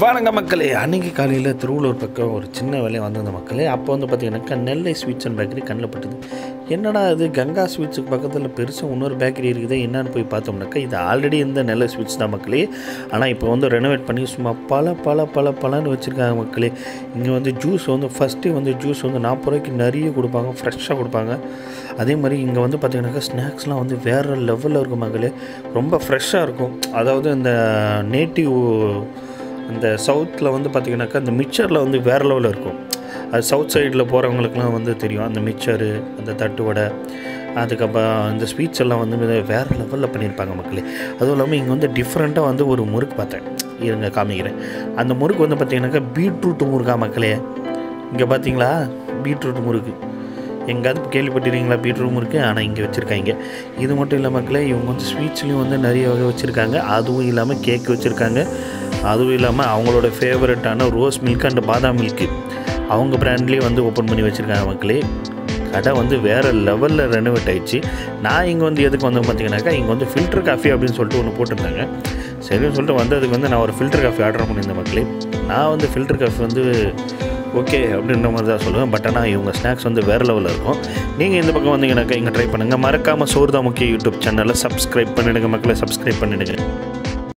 வணங்க மக்களே அன்னைக்கு காலையில் திருவள்ளூர் பக்கம் ஒரு சின்ன வேலையை வந்திருந்த மக்களே அப்போ வந்து பார்த்தீங்கன்னாக்கா நெல்லை ஸ்வீட்ஸ் அண்ட் பேக்கரி கண்ணில் பட்டுது என்னடா இது கங்கா ஸ்வீட்ஸுக்கு பக்கத்தில் பெருசாக இன்னொரு பேக்கரி இருக்குது என்னன்னு போய் பார்த்தோம்னாக்கா இது ஆல்ரெடி இந்த நெல்லை ஸ்வீட்ஸ் தான் மக்களே ஆனால் இப்போ வந்து ரெனோவேட் பண்ணி சும்மா பல பல பல பலன்னு வச்சுருக்காங்க மக்களே இங்கே வந்து ஜூஸ் வந்து ஃபஸ்ட்டு வந்து ஜூஸ் வந்து நாற்பது ரூபாய்க்கு நிறைய கொடுப்பாங்க ஃப்ரெஷ்ஷாக கொடுப்பாங்க அதே மாதிரி இங்கே வந்து பார்த்தீங்கன்னாக்கா ஸ்நாக்ஸ்லாம் வந்து வேறு லெவலில் இருக்கும் மக்களே ரொம்ப ஃப்ரெஷ்ஷாக இருக்கும் அதாவது இந்த நேட்டிவ் இந்த சவுத்தில் வந்து பார்த்திங்கனாக்கா இந்த மிக்சரில் வந்து வேறு லெவலில் இருக்கும் அது சவுத் சைடில் போகிறவங்களுக்குலாம் வந்து தெரியும் அந்த மிக்சரு அந்த தட்டு வடை அதுக்கப்புறம் இந்த ஸ்வீட்ஸ் எல்லாம் வந்து வேறு லெவலில் பண்ணியிருப்பாங்க மக்களே அதுவும் இல்லாமல் இங்கே வந்து டிஃப்ரெண்ட்டாக வந்து ஒரு முறுக்கு பார்த்தேன் இருங்க காமிக்கிறேன் அந்த முறுக்கு வந்து பார்த்திங்கனாக்கா பீட்ரூட் முறுக்கா மக்களே இங்கே பார்த்தீங்களா பீட்ரூட் முறுக்கு எங்கேயாவது கேள்விப்பட்டிருக்கீங்களா பீட்ரூட் முறுக்கு ஆனால் இங்கே வச்சுருக்காங்க இது மட்டும் இல்லை மக்களே இவங்க வந்து ஸ்வீட்ஸ்லேயும் வந்து நிறைய வகை வச்சுருக்காங்க அதுவும் இல்லாமல் கேக் வச்சுருக்காங்க அதுவும் இல்லாமல் அவங்களோட ஃபேவரட்டான ரோஸ் மில்க் அண்ட் பாதாம் மில்க்கு அவங்க பிராண்ட்லேயே வந்து ஓப்பன் பண்ணி வச்சுருக்காங்க மக்களே கடை வந்து வேறு லெவலில் ரெனோவேட் ஆயிடுச்சு நான் இங்கே வந்து எதுக்கு வந்தேன் பார்த்தீங்கன்னாக்கா இங்கே வந்து ஃபில்டர் காஃபி அப்படின்னு சொல்லிட்டு ஒன்று போட்டிருந்தாங்க சரின்னு சொல்லிட்டு வந்ததுக்கு வந்து நான் ஒரு ஃபில்டர் காஃபி ஆர்டர் பண்ணியிருந்தேன் மக்களே நான் வந்து ஃபில்டர் காஃபி வந்து ஓகே அப்படின்ற மாதிரி தான் சொல்லுவேன் பட் ஆனால் இவங்க ஸ்நாக்ஸ் வந்து வேறு லெவலில் இருக்கும் நீங்கள் இந்த பக்கம் வந்தீங்கன்னாக்கா இங்கே ட்ரை பண்ணுங்கள் மறக்காமல் சோர்தா முக்கிய யூடியூப் சேனலை சப்ஸ்கிரைப் பண்ணிடுங்க மக்களை சப்ஸ்கிரைப் பண்ணிடுங்க